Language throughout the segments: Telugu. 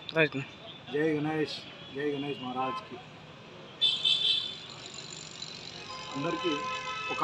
రైట్ జై గణేష్ జై గణేష్ మహారాజ్కి అందరికీ ఒక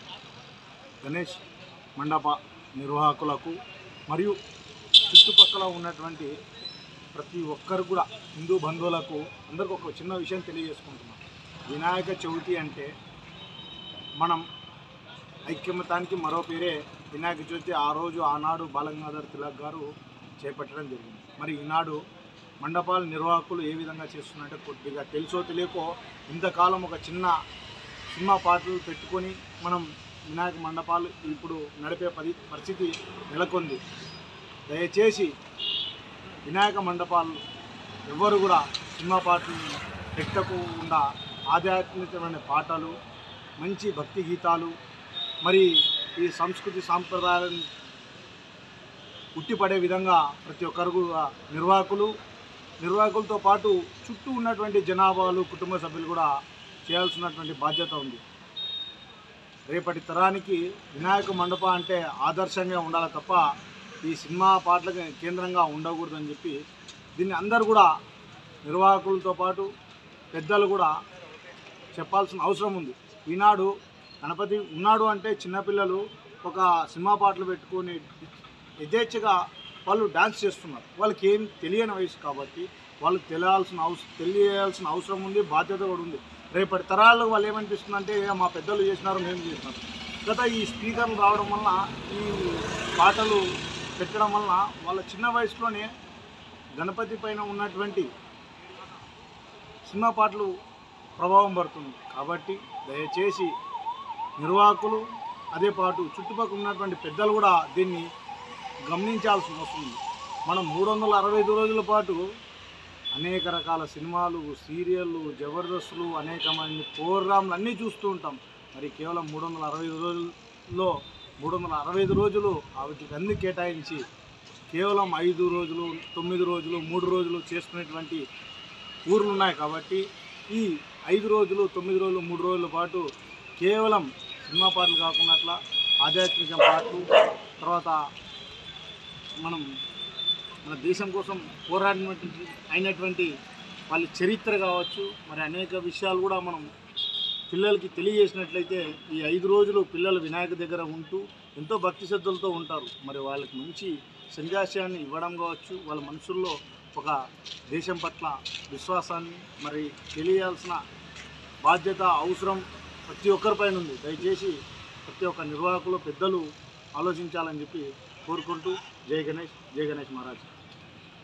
గణేష్ మండప నిర్వాహకులకు మరియు చుట్టుపక్కల ఉన్నటువంటి ప్రతి ఒక్కరు కూడా హిందూ బంధువులకు అందరికీ ఒక చిన్న విషయం తెలియజేసుకుంటున్నాం వినాయక చవితి అంటే మనం ఐక్యమతానికి మరో పేరే వినాయక చవితి ఆ రోజు ఆనాడు బాలగంగాధర్ తిలక్ గారు చేపట్టడం జరిగింది మరి ఈనాడు మండపాల నిర్వాహకులు ఏ విధంగా చేస్తున్నారంటే కొద్దిగా తెలుసో తెలియకో ఇంతకాలం ఒక చిన్న సినిమా పాటలు పెట్టుకొని మనం వినాయక మండపాలు ఇప్పుడు నడిపే పరి పరిస్థితి నెలకొంది దయచేసి వినాయక మండపాలు ఎవ్వరు కూడా సినిమా పాటలు పెట్టకుండా ఆధ్యాత్మికమైన పాటలు మంచి భక్తి గీతాలు మరి ఈ సంస్కృతి సాంప్రదాయాలను ఉట్టిపడే విధంగా ప్రతి ఒక్కరు కూడా నిర్వాహకులు నిర్వాహకులతో పాటు చుట్టూ ఉన్నటువంటి జనాభాలు కుటుంబ సభ్యులు కూడా చేయాల్సినటువంటి బాధ్యత ఉంది రేపటి తరానికి వినాయక మండప అంటే ఆదర్శంగా ఉండాలి తప్ప ఈ సినిమా పాటలకు కేంద్రంగా ఉండకూడదని చెప్పి దీన్ని అందరూ కూడా నిర్వాహకులతో పాటు పెద్దలు కూడా చెప్పాల్సిన అవసరం ఉంది ఈనాడు గణపతి ఉన్నాడు అంటే చిన్నపిల్లలు ఒక సినిమా పాటలు పెట్టుకొని యథేచ్ఛగా వాళ్ళు డాన్స్ చేస్తున్నారు వాళ్ళకి ఏం తెలియని వయసు కాబట్టి వాళ్ళకి తెలియాల్సిన అవసరం తెలియాల్సిన అవసరం ఉంది బాధ్యత కూడా ఉంది రేపటి తరాలు వాళ్ళు ఏమనిపిస్తుందంటే "ఏ, మా పెద్దలు చేసినారు మేము చేసినారు గత ఈ స్పీకర్లు రావడం వలన ఈ పాటలు పెట్టడం వలన వాళ్ళ చిన్న వయసులోనే గణపతి పైన ఉన్నటువంటి సినిమా పాటలు ప్రభావం పడుతుంది కాబట్టి దయచేసి నిర్వాహకులు అదే పాటు చుట్టుపక్కల ఉన్నటువంటి పెద్దలు కూడా దీన్ని గమనించాల్సి వస్తుంది మనం మూడు వందల అరవై ఐదు రోజుల పాటు అనేక రకాల సినిమాలు సీరియళ్ళు జబర్దస్తులు అనేకమైన ప్రోగ్రాంలు అన్నీ చూస్తూ ఉంటాం మరి కేవలం మూడు వందల అరవై ఐదు రోజుల్లో మూడు వందల అరవై ఐదు రోజులు వాటికి అన్ని కేటాయించి కేవలం ఐదు రోజులు తొమ్మిది రోజులు మూడు రోజులు చేసుకునేటువంటి ఊర్లు ఉన్నాయి కాబట్టి ఈ ఐదు రోజులు తొమ్మిది రోజులు మూడు రోజుల పాటు కేవలం సినిమా పాటలు కాకుండా అట్లా ఆధ్యాత్మిక పాటలు తర్వాత మనం మన దేశం కోసం పోరాడినటువంటి అయినటువంటి వాళ్ళ చరిత్ర కావచ్చు మరి అనేక విషయాలు కూడా మనం పిల్లలకి తెలియజేసినట్లయితే ఈ ఐదు రోజులు పిల్లలు వినాయక దగ్గర ఉంటూ ఎంతో భక్తి శ్రద్ధలతో ఉంటారు మరి వాళ్ళకి మంచి సందేశాన్ని ఇవ్వడం కావచ్చు వాళ్ళ మనసుల్లో ఒక దేశం పట్ల విశ్వాసాన్ని మరి తెలియాల్సిన బాధ్యత అవసరం ప్రతి ఒక్కరిపైన ఉంది దయచేసి ప్రతి ఒక్క నిర్వాహకులు పెద్దలు ఆలోచించాలని చెప్పి కోరుకుంటూ జై గణేష్ జై గణేష్ మహారాజ్